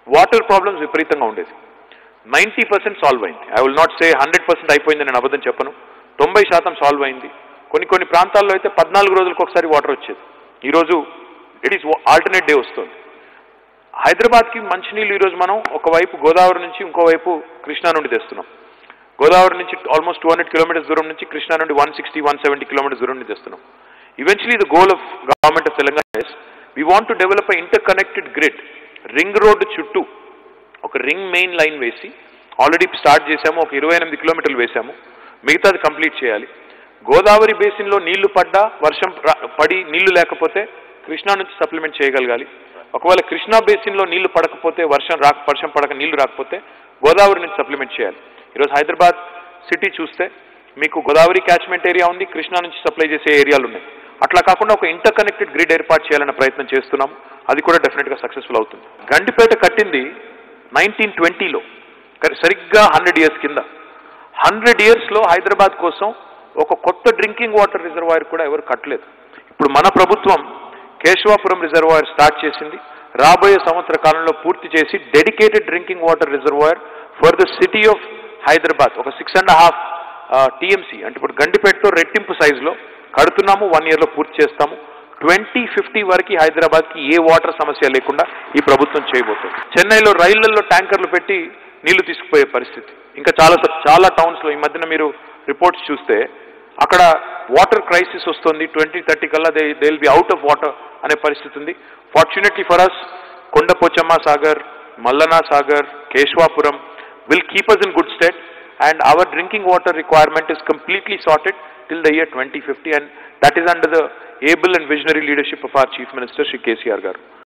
Water problems విపరీతంగా ఉండేది ninety percent solve అయింది I will not say hundred percent అయిపోయింది నేను అబద్ధం చెప్పను తొంభై శాతం సాల్వ్ అయింది కొన్ని కొన్ని ప్రాంతాల్లో అయితే పద్నాలుగు రోజులకు ఒకసారి వాటర్ వచ్చేది ఈరోజు ఇట్ ఈస్ ఆల్టర్నేట్ డే వస్తుంది హైదరాబాద్కి మంచినీళ్ళు ఈరోజు మనం ఒకవైపు గోదావరి నుంచి ఇంకోవైపు కృష్ణా నుండి తెస్తున్నాం గోదావరి నుంచి ఆల్మోస్ట్ టూ హండ్రెడ్ కిలోమీటర్స్ దూరం నుంచి కృష్ణా నుండి one sixty one seventy kilometers దూరం నుంచి తెస్తున్నాం eventually the goal of government of Telangana is we want to develop inter connected grid ring road చుట్టూ ఒక రింగ్ మెయిన్ లైన్ వేసి ఆల్రెడీ స్టార్ట్ చేశాము ఒక ఇరవై ఎనిమిది కిలోమీటర్లు వేశాము మిగతాది కంప్లీట్ చేయాలి గోదావరి బేసిన్లో నీళ్లు పడ్డా వర్షం రా- పడి నీళ్లు లేకపోతే కృష్ణా నుంచి సప్లిమెంట్ చేయగలగాలి ఒకవేళ కృష్ణా బేసిన్లో నీళ్లు పడకపోతే వర్షం రాక వర్షం పడక నీళ్లు రాకపోతే గోదావరి నుంచి సప్లిమెంట్ చేయాలి ఈరోజు హైదరాబాద్ సిటీ చూస్తే మీకు గోదావరి క్యాచ్మెంట్ ఏరియా ఉంది కృష్ణా నుంచి సప్లై చేసే ఏరియాలు ఉన్నాయి అట్లా కాకుండా ఒక ఇంటర్ కనెక్టెడ్ గ్రిడ్ ఏర్పాటు చేయాలన్న ప్రయత్నం చేస్తున్నాం అది కూడా డెఫినెట్గా సక్సెస్ఫుల్ అవుతుంది గండిపేట కట్టింది నైన్టీన్ ట్వంటీలో సరిగ్గా హండ్రెడ్ ఇయర్స్ కింద హండ్రెడ్ ఇయర్స్లో హైదరాబాద్ కోసం ఒక కొత్త డ్రింకింగ్ వాటర్ రిజర్వాయర్ కూడా ఎవరు కట్టలేదు ఇప్పుడు మన ప్రభుత్వం కేశవాపురం రిజర్వాయర్ స్టార్ట్ చేసింది రాబోయే సంవత్సర కాలంలో పూర్తి చేసి dedicated drinking water reservoir for the city of Hyderabad ఒక సిక్స్ అండ్ హాఫ్ టీఎంసీ అంటే ఇప్పుడు గండిపేటతో రెట్టింపు సైజులో కడుతున్నాము వన్ ఇయర్లో పూర్తి చేస్తాము ట్వంటీ ఫిఫ్టీ వరకు హైదరాబాద్కి ఏ వాటర్ సమస్య లేకుండా ఈ ప్రభుత్వం చేయబోతుంది చెన్నైలో రైళ్లలో ట్యాంకర్లు పెట్టి నీళ్లు తీసుకుపోయే పరిస్థితి ఇంకా చాలా చాలా టౌన్స్లో ఈ మధ్యన మీరు రిపోర్ట్స్ చూస్తే అక్కడ వాటర్ క్రైసిస్ వస్తుంది ట్వంటీ థర్టీ కల్లా they they will be out of water అనే పరిస్థితి ఉంది fortunately for us Kondapochamma Sagar Mallanna Sagar Keshavapuram will keep us in good stead and our drinking water requirement is completely sorted till the year 2050 and that is under the able and visionary leadership of our Chief Minister Shri KCR Garu.